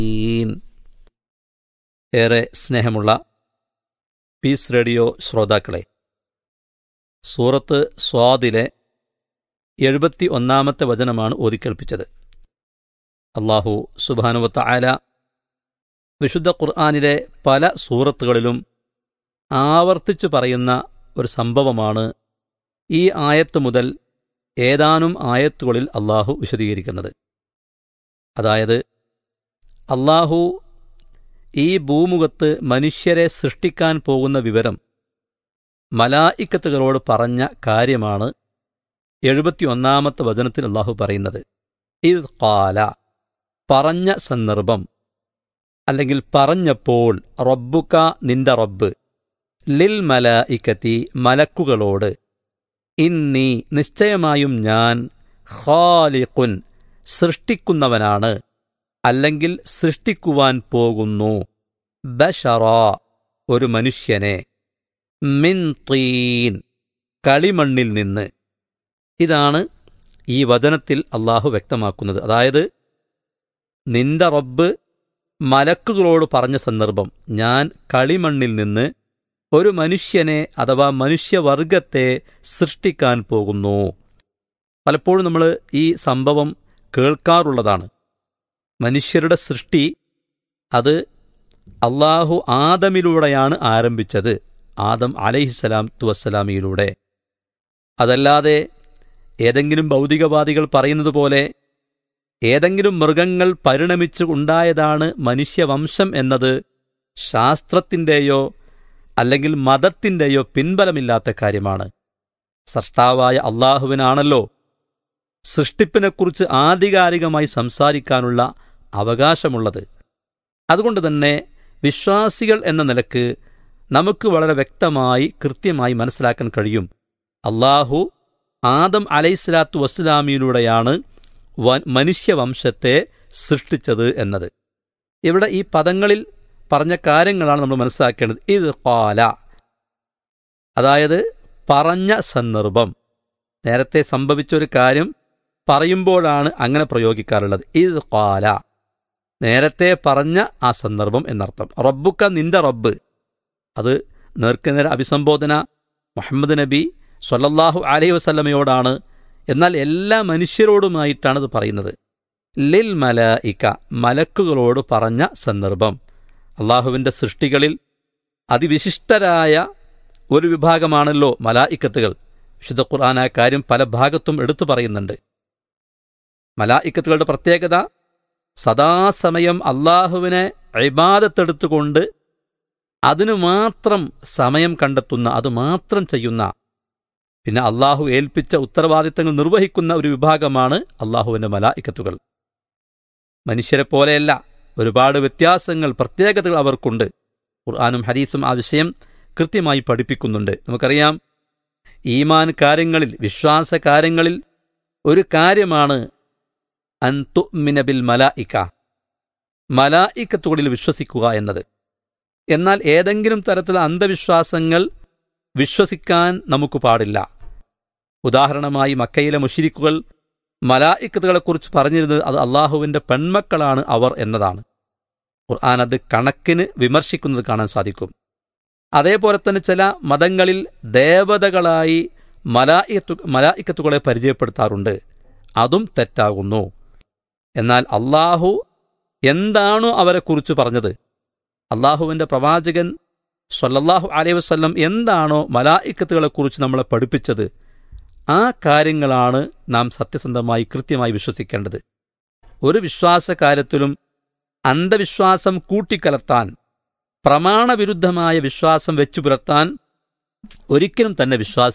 ഏറെ സ്നേഹമുള്ള piece radio ശ്രോതാക്കളെ സൂറത്ത് സ്വാദിലെ എഴുപത്തി ഒന്നാമത്തെ വചനമാണ് ഓതിക്കേൾപ്പിച്ചത് അള്ളാഹു സുബാനുവത്ത ആല വിശുദ്ധ ഖുർആാനിലെ പല സൂറത്തുകളിലും ആവർത്തിച്ചു പറയുന്ന ഒരു സംഭവമാണ് ഈ ആയത്ത് മുതൽ ഏതാനും ആയത്തുകളിൽ അള്ളാഹു വിശദീകരിക്കുന്നത് അതായത് അള്ളാഹു ഈ ഭൂമുഖത്ത് മനുഷ്യരെ സൃഷ്ടിക്കാൻ പോകുന്ന വിവരം മലായിക്കത്തുകളോട് പറഞ്ഞ കാര്യമാണ് എഴുപത്തിയൊന്നാമത്തെ വചനത്തിൽ അള്ളാഹു പറയുന്നത് ഇത് കാല പറഞ്ഞ സന്ദർഭം അല്ലെങ്കിൽ പറഞ്ഞപ്പോൾ റബ്ബുക നിന്റെ റബ്ബ് ലിൽ മലായിക്കത്തി മലക്കുകളോട് ഇന്നി നിശ്ചയമായും ഞാൻ ഖാലിഖുൻ സൃഷ്ടിക്കുന്നവനാണ് അല്ലെങ്കിൽ സൃഷ്ടിക്കുവാൻ പോകുന്നു ബഷറ ഒരു മനുഷ്യനെ മിൻ തീൻ കളിമണ്ണിൽ നിന്ന് ഇതാണ് ഈ വചനത്തിൽ അള്ളാഹു വ്യക്തമാക്കുന്നത് അതായത് നിന്റെ റബ്ബ് മലക്കുകളോട് പറഞ്ഞ സന്ദർഭം ഞാൻ കളിമണ്ണിൽ നിന്ന് ഒരു മനുഷ്യനെ അഥവാ മനുഷ്യവർഗത്തെ സൃഷ്ടിക്കാൻ പോകുന്നു പലപ്പോഴും നമ്മൾ ഈ സംഭവം കേൾക്കാറുള്ളതാണ് മനുഷ്യരുടെ സൃഷ്ടി അത് അള്ളാഹു ആദമിലൂടെയാണ് ആരംഭിച്ചത് ആദം അലഹിസ്സലാം തുവസ്സലാമിയിലൂടെ അതല്ലാതെ ഏതെങ്കിലും ഭൗതികവാദികൾ പറയുന്നത് പോലെ ഏതെങ്കിലും മൃഗങ്ങൾ പരിണമിച്ച് ഉണ്ടായതാണ് മനുഷ്യവംശം എന്നത് ശാസ്ത്രത്തിൻ്റെയോ അല്ലെങ്കിൽ മതത്തിൻ്റെയോ പിൻബലമില്ലാത്ത കാര്യമാണ് സൃഷ്ടാവായ അള്ളാഹുവിനാണല്ലോ സൃഷ്ടിപ്പിനെക്കുറിച്ച് ആധികാരികമായി സംസാരിക്കാനുള്ള അവകാശമുള്ളത് അതുകൊണ്ട് തന്നെ വിശ്വാസികൾ എന്ന നിലക്ക് നമുക്ക് വളരെ വ്യക്തമായി കൃത്യമായി മനസ്സിലാക്കാൻ കഴിയും അള്ളാഹു ആദം അലൈഹിസ്ലാത്തു വസ്സലാമിയിലൂടെയാണ് മനുഷ്യവംശത്തെ സൃഷ്ടിച്ചത് എന്നത് ഇവിടെ ഈ പദങ്ങളിൽ പറഞ്ഞ കാര്യങ്ങളാണ് നമ്മൾ മനസ്സിലാക്കേണ്ടത് ഇത് കാല അതായത് പറഞ്ഞ സന്ദർഭം നേരത്തെ സംഭവിച്ച ഒരു കാര്യം പറയുമ്പോഴാണ് അങ്ങനെ പ്രയോഗിക്കാറുള്ളത് ഇത് കാല നേരത്തെ പറഞ്ഞ ആ സന്ദർഭം എന്നർത്ഥം റബ്ബുക്ക നിന്റെ റബ്ബ് അത് നേർക്കുനേരെ അഭിസംബോധന മുഹമ്മദ് നബി സൊല്ലാഹു അലൈഹി വസല്ലമയോടാണ് എന്നാൽ എല്ലാ മനുഷ്യരോടുമായിട്ടാണ് ഇത് പറയുന്നത് ലിൽ മലായിക്ക മലക്കുകളോട് പറഞ്ഞ സന്ദർഭം അള്ളാഹുവിൻ്റെ സൃഷ്ടികളിൽ അതിവിശിഷ്ടരായ ഒരു വിഭാഗമാണല്ലോ മലായിക്കത്തുകൾ വിശുദ്ധ ഖുർആൻ ആ കാര്യം പല ഭാഗത്തും എടുത്തു പറയുന്നുണ്ട് മലായിക്കത്തുകളുടെ പ്രത്യേകത സദാസമയം അള്ളാഹുവിനെ ഇബാദത്തെടുത്തുകൊണ്ട് അതിനു മാത്രം സമയം കണ്ടെത്തുന്ന അത് മാത്രം ചെയ്യുന്ന പിന്നെ അള്ളാഹു ഏൽപ്പിച്ച ഉത്തരവാദിത്തങ്ങൾ നിർവഹിക്കുന്ന ഒരു വിഭാഗമാണ് അള്ളാഹുവിൻ്റെ മലായിക്കത്തുകൾ മനുഷ്യരെ പോലെയല്ല ഒരുപാട് വ്യത്യാസങ്ങൾ പ്രത്യേകതകൾ അവർക്കുണ്ട് ഖുർആാനും ഹദീസും ആ വിഷയം കൃത്യമായി പഠിപ്പിക്കുന്നുണ്ട് നമുക്കറിയാം ഈമാൻ കാര്യങ്ങളിൽ വിശ്വാസ കാര്യങ്ങളിൽ ഒരു കാര്യമാണ് അൻതുമിനബിൽ മലായിക്ക മലായിക്കത്തുകളിൽ വിശ്വസിക്കുക എന്നത് എന്നാൽ ഏതെങ്കിലും തരത്തിലുള്ള അന്ധവിശ്വാസങ്ങൾ വിശ്വസിക്കാൻ നമുക്ക് പാടില്ല ഉദാഹരണമായി മക്കയിലെ മുഷിരിക്കുകൾ മലായിക്കത്തുകളെക്കുറിച്ച് പറഞ്ഞിരുന്നത് അത് അള്ളാഹുവിൻ്റെ പെൺമക്കളാണ് അവർ എന്നതാണ് ഖുർആൻ അത് കണക്കിന് വിമർശിക്കുന്നത് കാണാൻ സാധിക്കും അതേപോലെ തന്നെ ചില മതങ്ങളിൽ ദേവതകളായി മലായിക്കത്തു മലായിക്കത്തുകളെ പരിചയപ്പെടുത്താറുണ്ട് അതും തെറ്റാകുന്നു എന്നാൽ അള്ളാഹു എന്താണോ അവരെക്കുറിച്ച് പറഞ്ഞത് അള്ളാഹുവിൻ്റെ പ്രവാചകൻ സൊല്ലാഹു അലൈഹി വസ്ല്ലം എന്താണോ മലായിക്കത്തുകളെക്കുറിച്ച് നമ്മളെ പഠിപ്പിച്ചത് ആ കാര്യങ്ങളാണ് നാം സത്യസന്ധമായി കൃത്യമായി വിശ്വസിക്കേണ്ടത് ഒരു വിശ്വാസ കാര്യത്തിലും അന്ധവിശ്വാസം കൂട്ടിക്കലർത്താൻ പ്രമാണവിരുദ്ധമായ വിശ്വാസം വെച്ചു പുലർത്താൻ ഒരിക്കലും തന്നെ വിശ്വാസ